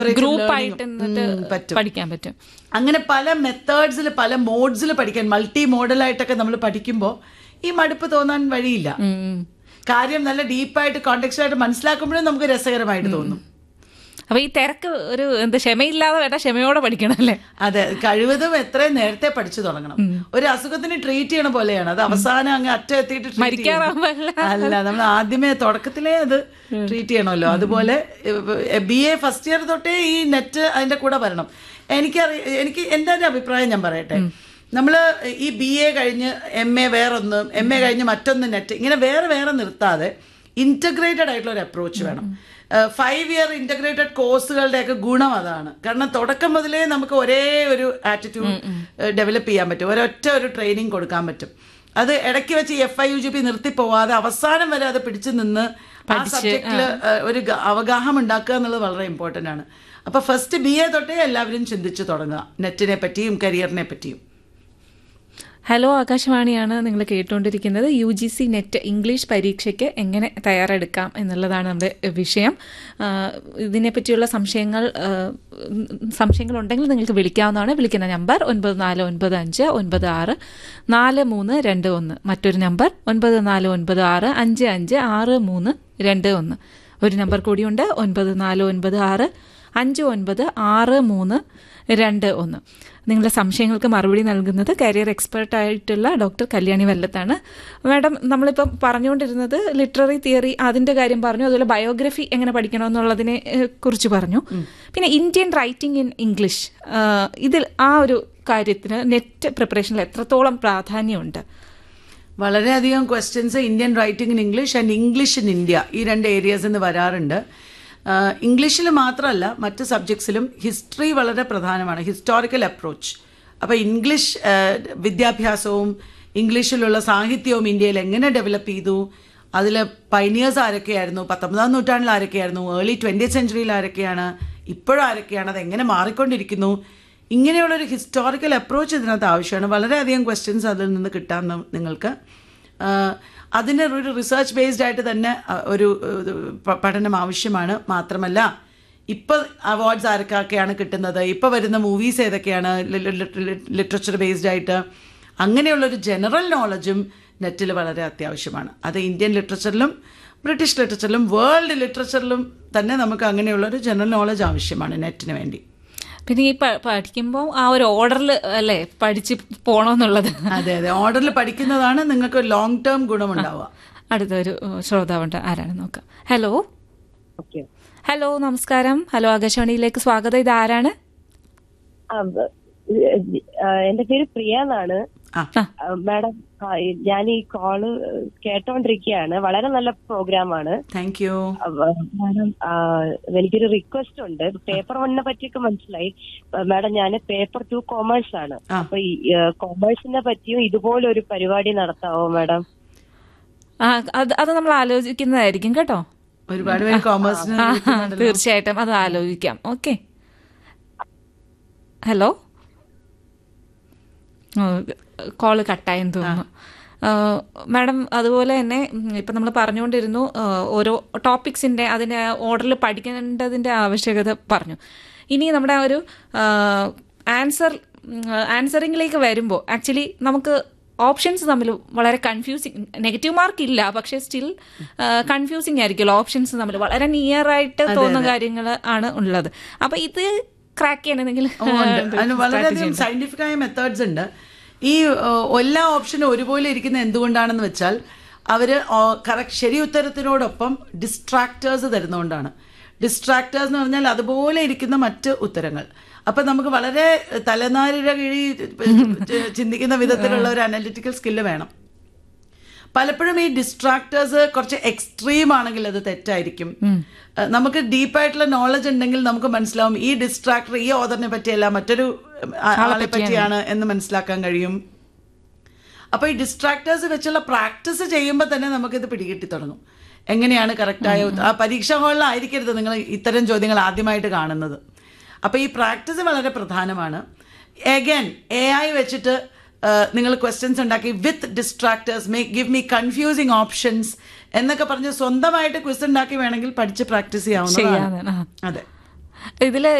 Group ആയിട്ട് നിന്നിട്ട് ഉം, പറ്റും. പഠിക്കാൻ പറ്റും അങ്ങനെ പല മെത്തേഡ്സിൽ പല മോഡ്സിൽ പഠിക്കാൻ മൾട്ടി മോഡലായിട്ടൊക്കെ നമ്മൾ പഠിക്കുമ്പോൾ ഈ മടുപ്പ് തോന്നാൻ വഴിയില്ല ഉം. കാര്യം നല്ല ഡീപ്പായിട്ട് കോണ്ടെക്സ്റ്റായിട്ട് മനസ്സിലാക്കുമ്പോഴും നമുക്ക് രസകരമായിട്ട് തോന്നും അപ്പൊ ഈ തിരക്ക് ഒരു എന്താ ക്ഷമയില്ലാതെ വേണ്ട ക്ഷമയോടെ പഠിക്കണം അല്ലേ അതെ കഴിവതും എത്രയും നേരത്തെ പഠിച്ചു തുടങ്ങണം ഒരു അസുഖത്തിന് ട്രീറ്റ് ചെയ്യണ പോലെയാണ് അത് അവസാനം അങ്ങ് അറ്റം എത്തിയിട്ട് treat മരിക്കാറാവുമ്പോ ചെയ്യണം. അല്ല നമ്മൾ ആദ്യമേ തുടക്കത്തിലേ അത് ട്രീറ്റ് ചെയ്യണമല്ലോ അതുപോലെ ബി എ ഫസ്റ്റ് ഇയർ തൊട്ടേ ഈ നെറ്റ് അതിന്റെ കൂടെ വരണം എനിക്കറി എനിക്ക് എൻ്റെ ഒരു അഭിപ്രായം ഞാൻ പറയട്ടെ നമ്മൾ ഈ ബി എ കഴിഞ്ഞ് എം എ വേറൊന്ന് എം എ കഴിഞ്ഞ് മറ്റൊന്ന് നെറ്റ് ഇങ്ങനെ വേറെ വേറെ നിർത്താതെ ഇന്റഗ്രേറ്റഡ് ആയിട്ടുള്ള ഒരു അപ്രോച്ച് വേണം ഫൈവ് ഇയർ ഇന്റഗ്രേറ്റഡ് കോഴ്സുകളുടെയൊക്കെ ഗുണം അതാണ് കാരണം തുടക്കം മുതലേ നമുക്ക് ഒരേ ഒരു ആറ്റിറ്റ്യൂഡ് ഡെവലപ്പ് ചെയ്യാൻ പറ്റും ഒരൊറ്റ ഒരു ട്രെയിനിങ് കൊടുക്കാൻ പറ്റും അത് ഇടയ്ക്ക് വെച്ച് F I U G P നിർത്തി പോവാതെ അവസാനം വരെ അത് പിടിച്ചു നിന്ന് ആ സബ്ജക്റ്റിൽ ഒരു ഗ- അവഗാഹം ഉണ്ടാക്കുക എന്നുള്ളത് വളരെ ഇമ്പോർട്ടൻ്റ് ആണ് അപ്പോൾ ഫസ്റ്റ് ബി എ തൊട്ടേ എല്ലാവരും ചിന്തിച്ചു തുടങ്ങുക നെറ്റിനെ പറ്റിയും കരിയറിനെ പറ്റിയും ഹലോ ആകാശവാണിയാണ് നിങ്ങൾ കേട്ടുകൊണ്ടിരിക്കുന്നത് U G C NET English പരീക്ഷയ്ക്ക് എങ്ങനെ തയ്യാറെടുക്കാം എന്നുള്ളതാണ് നമ്മുടെ വിഷയം ആ, ഇതിനെപ്പറ്റിയുള്ള സംശയങ്ങൾ ആ, ഉം, സംശയങ്ങളുണ്ടെങ്കിൽ നിങ്ങൾക്ക് വിളിക്കാവുന്നതാണ് വിളിക്കുന്ന നമ്പർ ഒൻപത് നാല് ഒൻപത് അഞ്ച് ഒൻപത് ആറ് നാല് മൂന്ന് രണ്ട് ഒന്ന് മറ്റൊരു നമ്പർ ഒൻപത് നാല് ഒൻപത് ആറ് അഞ്ച് അഞ്ച് ആറ് മൂന്ന് രണ്ട് ഒന്ന് ഒരു നമ്പർ കൂടിയുണ്ട് ഒൻപത് നാല് ഒൻപത് ആറ് അഞ്ച് ഒൻപത് ആറ് മൂന്ന് രണ്ട് ഒന്ന് നിങ്ങളുടെ സംശയങ്ങൾക്ക് മറുപടി നൽകുന്നത് കരിയർ എക്സ്പേർട്ട് ആയിട്ടുള്ള ഡോക്ടർ കല്യാണി വല്ലത്താണ് മാഡം നമ്മളിപ്പം പറഞ്ഞുകൊണ്ടിരുന്നത് ലിറ്റററി തിയറി അതിന്റെ കാര്യം പറഞ്ഞു അതുപോലെ ബയോഗ്രഫി എങ്ങനെ പഠിക്കണമെന്നുള്ളതിനെ ഏഹ്, കുറിച്ച് പറഞ്ഞു പിന്നെ ഇന്ത്യൻ റൈറ്റിംഗ് ഇൻ ഇംഗ്ലീഷ് ആഹ്, ഇതിൽ ആ ഒരു കാര്യത്തിന് നെറ്റ് പ്രിപ്പറേഷനിൽ എത്രത്തോളം പ്രാധാന്യമുണ്ട് വളരെയധികം questions Indian writing in English and English in India ഈ രണ്ട് ഏരിയാസ് നിന്ന് വരാറുണ്ട് ഇംഗ്ലീഷിൽ മാത്രമല്ല മറ്റ് സബ്ജക്ട്സിലും ഹിസ്റ്ററി വളരെ പ്രധാനമാണ് ഹിസ്റ്റോറിക്കൽ അപ്രോച്ച് അപ്പോൾ ഇംഗ്ലീഷ് ആ, വിദ്യാഭ്യാസവും ഇംഗ്ലീഷിലുള്ള സാഹിത്യവും ഇന്ത്യയിൽ എങ്ങനെ ഡെവലപ്പ് ചെയ്തു അതിൽ പൈനിയേഴ്സ് ആരൊക്കെയായിരുന്നു പത്തൊമ്പതാം നൂറ്റാണ്ടിൽ ആരൊക്കെയായിരുന്നു ഏർലി ട്വൻറ്റി സെഞ്ചുറിയിൽ ആരൊക്കെയാണ് ഇപ്പോഴും ആരൊക്കെയാണ് അത് എങ്ങനെ മാറിക്കൊണ്ടിരിക്കുന്നു ഇങ്ങനെയുള്ളൊരു ഹിസ്റ്റോറിക്കൽ അപ്രോച്ച് ഇതിനകത്ത് ആവശ്യമാണ് വളരെയധികം ക്വസ്റ്റ്യൻസ് അതിൽ നിന്ന് കിട്ടാൻ ന- നിങ്ങൾക്ക് ആഹ് അതിന് ഒരു റിസർച്ച് ബേസ്ഡ് ആയിട്ട് തന്നെ അഹ് ഒരു ഇത് പ- പഠനം ആവശ്യമാണ് മാത്രമല്ല ഇപ്പം അവാർഡ്സ് ആർക്കൊക്കെയാണ് കിട്ടുന്നത് ഇപ്പം വരുന്ന മൂവീസ് ഏതൊക്കെയാണ് ലിറ്ററേച്ചർ ബേസ്ഡ് ആയിട്ട് അങ്ങനെയുള്ളൊരു ജനറൽ നോളജും നെറ്റിൽ വളരെ അത്യാവശ്യമാണ് അത് ഇന്ത്യൻ ലിറ്ററേച്ചറിലും ബ്രിട്ടീഷ് ലിറ്ററേച്ചറിലും വേൾഡ് ലിറ്ററേച്ചറിലും തന്നെ നമുക്ക് അങ്ങനെയുള്ളൊരു ജനറൽ നോളജ് ആവശ്യമാണ് നെറ്റിന് വേണ്ടി പിന്നെ ഈ പ- പഠിക്കുമ്പോൾ ആ ഒരു ഓർഡറിൽ അല്ലേ പഠിച്ച് പോകണമെന്നുള്ളത് അതെ അതെ ഓർഡറിൽ പഠിക്കുന്നതാണ് നിങ്ങൾക്ക് ലോങ് ടേം ഗുണമുണ്ടാവുക അടുത്തൊരു ഏഹ്, ശ്രോതാവുണ്ട് ആരാണ് നോക്കാം ഹലോ ഓക്കെ ഹലോ നമസ്കാരം ഹലോ ആകാശവാണിയിലേക്ക് സ്വാഗതം ഇത് ആരാണ് എന്റെ പേര് പ്രിയ എന്നാണ് ആ ആ, മാഡം ആ, ഈ- ഞാൻ ഈ കോള് കേട്ടോണ്ടിരിക്കുകയാണ് വളരെ നല്ല പ്രോഗ്രാമാണ് താങ്ക് യു അപ്പൊ, മാഡം ആ, എനിക്കൊരു റിക്വസ്റ്റ് ഉണ്ട് പേപ്പർ വണ്ണിനെ പറ്റിയൊക്കെ മനസ്സിലായി ആ, മാഡം ഞാൻ പേപ്പർ ടു കോമേഴ്സ് ആണ് ആ. അപ്പൊ ഈ കോമേഴ്സിനെ പറ്റിയും ഇതുപോലെ ഒരു പരിപാടി നടത്താവോ മാഡം ആ അത് അത് നമ്മൾ ആലോചിക്കുന്നതായിരിക്കും കേട്ടോ ഒരുപാട് പേര് കോമേഴ്സിന് ആ, തീർച്ചയായിട്ടും അത് ആലോചിക്കാം ഓക്കെ ഹലോ കോള് കട്ടായെന്ന് തോന്നുന്നു ആ, മാഡം അതുപോലെ തന്നെ ഉം, ഇപ്പം നമ്മൾ പറഞ്ഞുകൊണ്ടിരുന്നു ആ, ഓരോ ടോപ്പിക്സിൻ്റെ അതിൻ്റെ ഓർഡറിൽ പഠിക്കേണ്ടതിൻ്റെ ആവശ്യകത പറഞ്ഞു ഇനി നമ്മുടെ ആ ഒരു ആൻസർ ആൻസറിങ്ങിലേക്ക് വരുമ്പോൾ ആക്ച്വലി നമുക്ക് ഓപ്ഷൻസ് തമ്മിൽ വളരെ കൺഫ്യൂസിങ് നെഗറ്റീവ് മാർക്ക് ഇല്ല പക്ഷേ സ്റ്റിൽ കൺഫ്യൂസിങ് ആയിരിക്കുമല്ലോ ഓപ്ഷൻസ് തമ്മിൽ വളരെ നിയർ ആയിട്ട് തോന്നുന്ന കാര്യങ്ങൾ ആണ് ഉള്ളത് അപ്പൊ ഇത് ക്രാക്ക് ചെയ്യണമെങ്കിൽ അതിന് വളരെയധികം സയന്റിഫിക് ആയ മെത്തേഡ്സ് ഉണ്ട് ഈ ഓ, എല്ലാ ഓപ്ഷനും ഒരുപോലെ ഇരിക്കുന്ന എന്തുകൊണ്ടാണെന്ന് വെച്ചാൽ അവര് കറക്റ്റ് ശരി ഉത്തരത്തിനോടൊപ്പം ഡിസ്ട്രാക്ടേഴ്സ് തരുന്നതുകൊണ്ടാണ് ഡിസ്ട്രാക്ടേഴ്സ് എന്ന് പറഞ്ഞാൽ അതുപോലെ ഇരിക്കുന്ന മറ്റ് ഉത്തരങ്ങൾ അപ്പൊ നമുക്ക് വളരെ തലനാരിഴ കിഴി ചിന്തിക്കുന്ന വിധത്തിലുള്ള ഒരു അനലിറ്റിക്കൽ സ്കില്ല് വേണം പലപ്പോഴും ഈ ഡിസ്ട്രാക്ടേഴ്സ് കുറച്ച് എക്സ്ട്രീം ആണെങ്കിൽ അത് തെറ്റായിരിക്കും ഏഹ് നമുക്ക് ഡീപ്പായിട്ടുള്ള നോളജ് ഉണ്ടെങ്കിൽ നമുക്ക് മനസ്സിലാവും ഈ ഡിസ്ട്രാക്ടർ ഈ ഓദറിനെ പറ്റിയല്ല മറ്റൊരു ഉം, ആ- ആളെ പറ്റിയാണ് എന്ന് മനസ്സിലാക്കാൻ കഴിയും അപ്പൊ ഈ ഡിസ്ട്രാക്ടേഴ്സ് വെച്ചുള്ള പ്രാക്ടീസ് ചെയ്യുമ്പോൾ തന്നെ നമുക്കിത് പിടികിട്ടി തുടങ്ങും എങ്ങനെയാണ് കറക്റ്റായ ഉത്ത- ആ പരീക്ഷാ ഹാളിലായിരിക്കരുത് നിങ്ങൾ ഇത്തരം ചോദ്യങ്ങൾ ആദ്യമായിട്ട് കാണുന്നത് അപ്പൊ ഈ പ്രാക്ടീസ് വളരെ പ്രധാനമാണ് എഗൈൻ എ ഐ വെച്ചിട്ട് നിങ്ങൾ ക്വസ്റ്റ്യൻസ് ഉണ്ടാക്കി with distractors make give me confusing options എന്നൊക്കെ പറഞ്ഞ് സ്വന്തമായിട്ട് ക്വസ്റ്റ് ഉണ്ടാക്കി വേണമെങ്കിൽ പഠിച്ച് പ്രാക്ടീസ് ചെയ്യാവുന്നതാണ് ചെയ്യാവുന്നതാണ്. ആ. അതെ ഇതില്